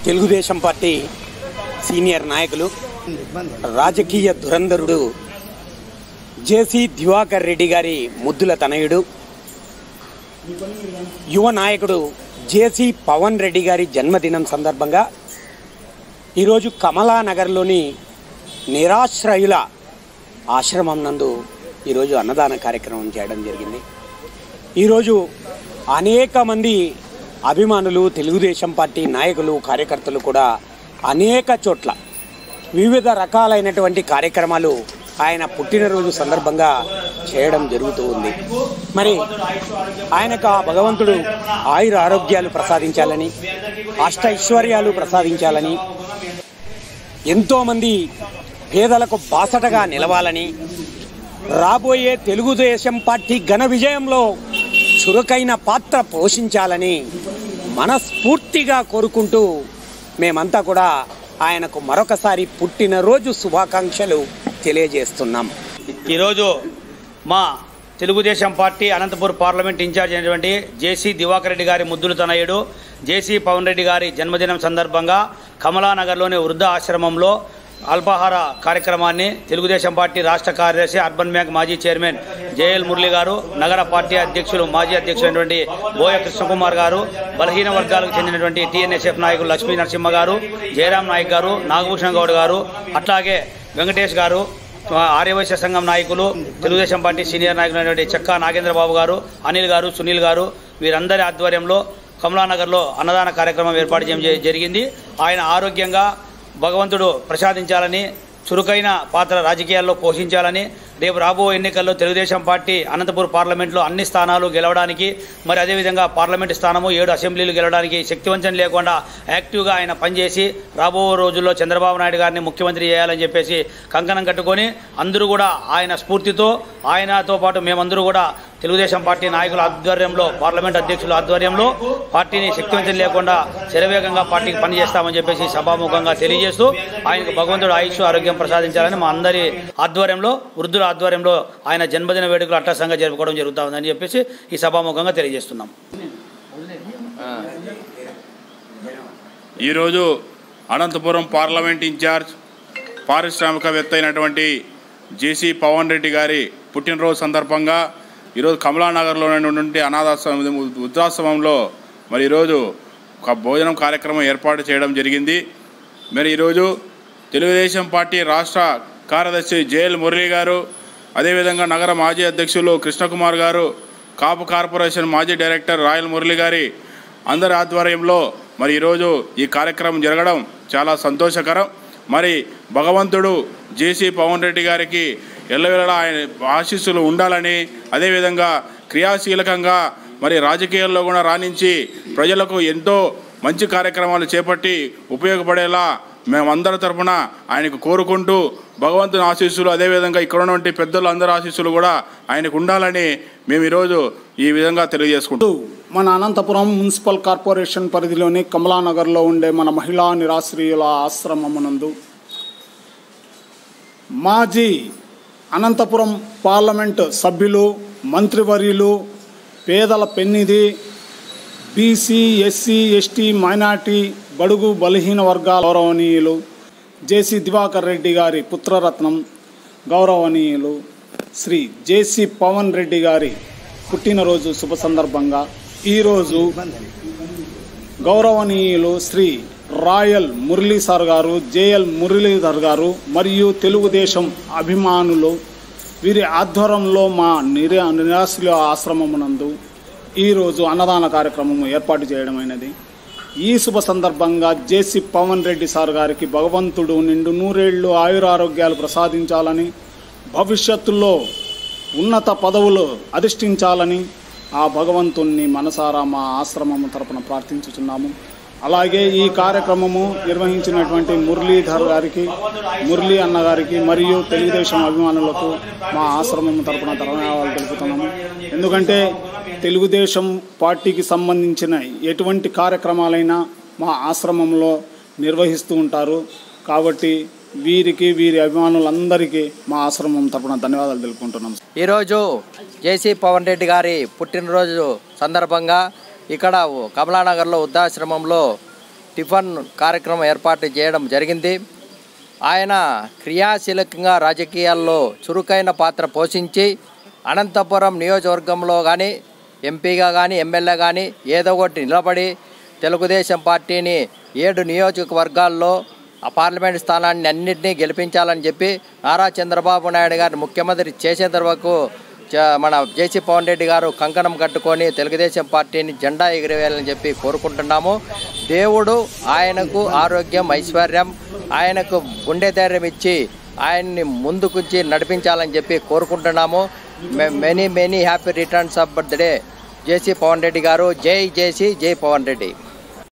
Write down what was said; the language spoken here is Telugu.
తెలుగుదేశం పార్టీ సీనియర్ నాయకులు రాజకీయ ధురంధరుడు జేసీ దివాకర్ రెడ్డి గారి ముద్దుల తనయుడు యువ నాయకుడు జేసీ పవన్ రెడ్డి గారి జన్మదినం సందర్భంగా ఈరోజు కమలానగర్లోని నిరాశ్రయుల ఆశ్రమం నందు ఈరోజు అన్నదాన కార్యక్రమం చేయడం జరిగింది ఈరోజు అనేక మంది అభిమానులు తెలుగుదేశం పార్టీ నాయకులు కార్యకర్తలు కూడా అనేక చోట్ల వివిధ రకాలైనటువంటి కార్యక్రమాలు ఆయన పుట్టినరోజు సందర్భంగా చేయడం జరుగుతూ ఉంది మరి ఆయనకు ఆ భగవంతుడు ఆయుర ఆరోగ్యాలు ప్రసాదించాలని అష్ట ఐశ్వర్యాలు ప్రసాదించాలని ఎంతోమంది పేదలకు బాసటగా నిలవాలని రాబోయే తెలుగుదేశం పార్టీ ఘన విజయంలో చురుకైన పాత్ర పోషించాలని మనస్ఫూర్తిగా కోరుకుంటూ మేమంతా కూడా ఆయనకు మరొకసారి పుట్టినరోజు శుభాకాంక్షలు తెలియజేస్తున్నాం ఈరోజు మా Telugu Desam party Anantapur parliament in charge అయినటువంటి జేసీ దివాకర్ రెడ్డి గారి ముద్దుల తనయుడు జేసీ పవన్ రెడ్డి గారి జన్మదినం సందర్భంగా కమలానగర్లోని వృద్ధ ఆశ్రమంలో అల్పాహార కార్యక్రమాన్ని తెలుగుదేశం పార్టీ రాష్ట్ర కార్యదర్శి అర్బన్ బ్యాంక్ మాజీ చైర్మన్ జేఎల్ మురళి గారు నగర పార్టీ అధ్యక్షులు మాజీ అధ్యక్షులైనటువంటి బోయ కృష్ణకుమార్ గారు బలహీన వర్గాలకు చెందినటువంటి టీఎన్ఎస్ఎఫ్ నాయకులు లక్ష్మీ నరసింహ గారు జయరాం నాయక్ గారు నాగభూషణ్ గౌడ్ గారు అట్లాగే వెంకటేష్ గారు ఆర్యవైశ్య సంఘం నాయకులు తెలుగుదేశం పార్టీ సీనియర్ నాయకులైనటువంటి చెక్కా నాగేంద్రబాబు గారు అనిల్ గారు సునీల్ గారు వీరందరి ఆధ్వర్యంలో కమలానగర్లో అన్నదాన కార్యక్రమం ఏర్పాటు చేయడం జ- జరిగింది ఆయన ఆరోగ్యంగా భగవంతుడు ప్రసాదించాలని చురుకైన పాత్ర రాజకీయాల్లో పోషించాలని రేపు రాబో ఎన్నికల్లో తెలుగుదేశం పార్టీ అనంతపురం పార్లమెంట్లో అన్ని స్థానాలు గెలవడానికి మరి అదేవిధంగా పార్లమెంట్ స్థానము ఏడు అసెంబ్లీలు గెలవడానికి శక్తివంచన లేకుండా యాక్టివ్గా ఆయన పనిచేసి రాబో రోజుల్లో చంద్రబాబు నాయుడు గారిని ముఖ్యమంత్రి చేయాలని చెప్పేసి కంకణం కట్టుకొని అందరూ కూడా ఆయన స్ఫూర్తితో ఆయనతో పాటు మేమందరూ కూడా తెలుగుదేశం పార్టీ నాయకుల ఆధ్వర్యంలో పార్లమెంట్ అధ్యక్షుల ఆధ్వర్యంలో పార్టీని శక్తివంతం లేకుండా శరవేగంగా పార్టీకి పనిచేస్తామని చెప్పేసి సభాముఖంగా తెలియజేస్తూ ఆయనకు భగవంతుడు ఆయుష్ ఆరోగ్యం ప్రసాదించాలని మా అందరి ఆధ్వర్యంలో వృద్ధుల ఆధ్వర్యంలో ఆయన జన్మదిన వేడుకలు అట్టసంగా జరుపుకోవడం జరుగుతుందని చెప్పేసి ఈ సభాముఖంగా తెలియజేస్తున్నాం ఈరోజు అనంతపురం పార్లమెంట్ ఇన్ఛార్జ్ పారిశ్రామికవేత్త అయినటువంటి జేసీ పవన్ రెడ్డి గారి పుట్టినరోజు సందర్భంగా ఈరోజు కమలానగర్లో ఉన్నటువంటి అనాథాశ్రమం వృద్ధాశ్రమంలో మరి ఈరోజు ఒక భోజనం కార్యక్రమం ఏర్పాటు చేయడం జరిగింది మరి ఈరోజు తెలుగుదేశం పార్టీ రాష్ట్ర కార్యదర్శి జేఎల్ మురళి గారు అదేవిధంగా నగర మాజీ అధ్యక్షులు కృష్ణకుమార్ గారు కాపు కార్పొరేషన్ మాజీ డైరెక్టర్ రాయల్ మురళి గారి అందరి ఆధ్వర్యంలో మరి ఈరోజు ఈ కార్యక్రమం జరగడం చాలా సంతోషకరం మరి భగవంతుడు జేసీ పవన్ రెడ్డి గారికి ఎల్లవేళలా ఆయన ఆశీస్సులు ఉండాలని అదేవిధంగా క్రియాశీలకంగా మరి రాజకీయాల్లో కూడా రాణించి ప్రజలకు ఎంతో మంచి కార్యక్రమాలు చేపట్టి ఉపయోగపడేలా మేమందరి తరపున ఆయనకు కోరుకుంటూ భగవంతుని ఆశీస్సులు అదేవిధంగా ఇక్కడ ఉన్నటువంటి పెద్దలు అందరి ఆశీస్సులు కూడా ఆయనకు ఉండాలని మేము ఈరోజు ఈ విధంగా తెలియజేసుకుంటాం మన అనంతపురం మున్సిపల్ కార్పొరేషన్ పరిధిలోని కమలానగర్లో ఉండే మన మహిళా నిరాశ్రయుల ఆశ్రమమునందు మాజీ అనంతపురం పార్లమెంట్ సభ్యులు మంత్రివర్యులు పేదల పెన్నిధి బీసీ ఎస్సీ ఎస్టీ మైనార్టీ బడుగు బలహీన వర్గాల గౌరవనీయులు జేసీ దివాకర్ రెడ్డి గారి పుత్రరత్నం గౌరవనీయులు శ్రీ జేసీ పవన్ రెడ్డి గారి పుట్టినరోజు శుభ సందర్భంగా ఈరోజు గౌరవనీయులు శ్రీ రాయల్ మురళీ సార్ గారు జేఎల్ మురళీధర్ గారు మరియు తెలుగుదేశం అభిమానులు వీరి ఆధ్వర్యంలో మా నిరా నిరాశ్రుల ఆశ్రమమునందు ఈరోజు అన్నదాన కార్యక్రమం ఏర్పాటు చేయడమైనది ఈ శుభ సందర్భంగా జేసీ పవన్ రెడ్డి సార్ గారికి భగవంతుడు నిండు నూరేళ్లు ఆయురారోగ్యాలు ప్రసాదించాలని భవిష్యత్తులో ఉన్నత పదవులు అధిష్ఠించాలని ఆ భగవంతుణ్ణి మనసారా మా ఆశ్రమము తరపున ప్రార్థించుచున్నాము అలాగే ఈ కార్యక్రమము నిర్వహించినటువంటి మురళీధర్ గారికి మురళీ అన్న గారికి మరియు తెలుగుదేశం అభిమానులకు మా ఆశ్రమం తరపున ధన్యవాదాలు తెలుపుతున్నాము ఎందుకంటే తెలుగుదేశం పార్టీకి సంబంధించిన ఎటువంటి కార్యక్రమాలైనా మా ఆశ్రమంలో నిర్వహిస్తూ ఉంటారు కాబట్టి వీరికి వీరి అభిమానులందరికీ మా ఆశ్రమం తరపున ధన్యవాదాలు తెలుపుకుంటున్నాం ఈరోజు జేసీ పవన్ రెడ్డి గారి పుట్టినరోజు సందర్భంగా ఇక్కడ కమలానగర్లో వృద్ధాశ్రమంలో టిఫన్ కార్యక్రమం ఏర్పాటు చేయడం జరిగింది ఆయన క్రియాశీలకంగా రాజకీయాల్లో చురుకైన పాత్ర పోషించి అనంతపురం నియోజకవర్గంలో కానీ ఎంపీగా కానీ ఎమ్మెల్యే కానీ ఏదో ఒకటి నిలబడి తెలుగుదేశం పార్టీని ఏడు నియోజకవర్గాల్లో ఆ పార్లమెంట్ స్థానాన్ని అన్నింటినీ గెలిపించాలని చెప్పి నారా చంద్రబాబు నాయుడు గారిని ముఖ్యమంత్రి చేసేంత వరకు చ- మన జేసీ పవన్ రెడ్డి గారు కంకణం కట్టుకొని తెలుగుదేశం పార్టీని జెండా ఎగిరేయాలని చెప్పి కోరుకుంటున్నాము దేవుడు ఆయనకు ఆరోగ్యం ఐశ్వర్యం ఆయనకు గుండె ధైర్యం ఇచ్చి ఆయన్ని ముందుకుంచి నడిపించాలని చెప్పి కోరుకుంటున్నాము many many happy returns of birthday JC Pawan Reddy గారు జై జేసీ జై పవన్ రెడ్డి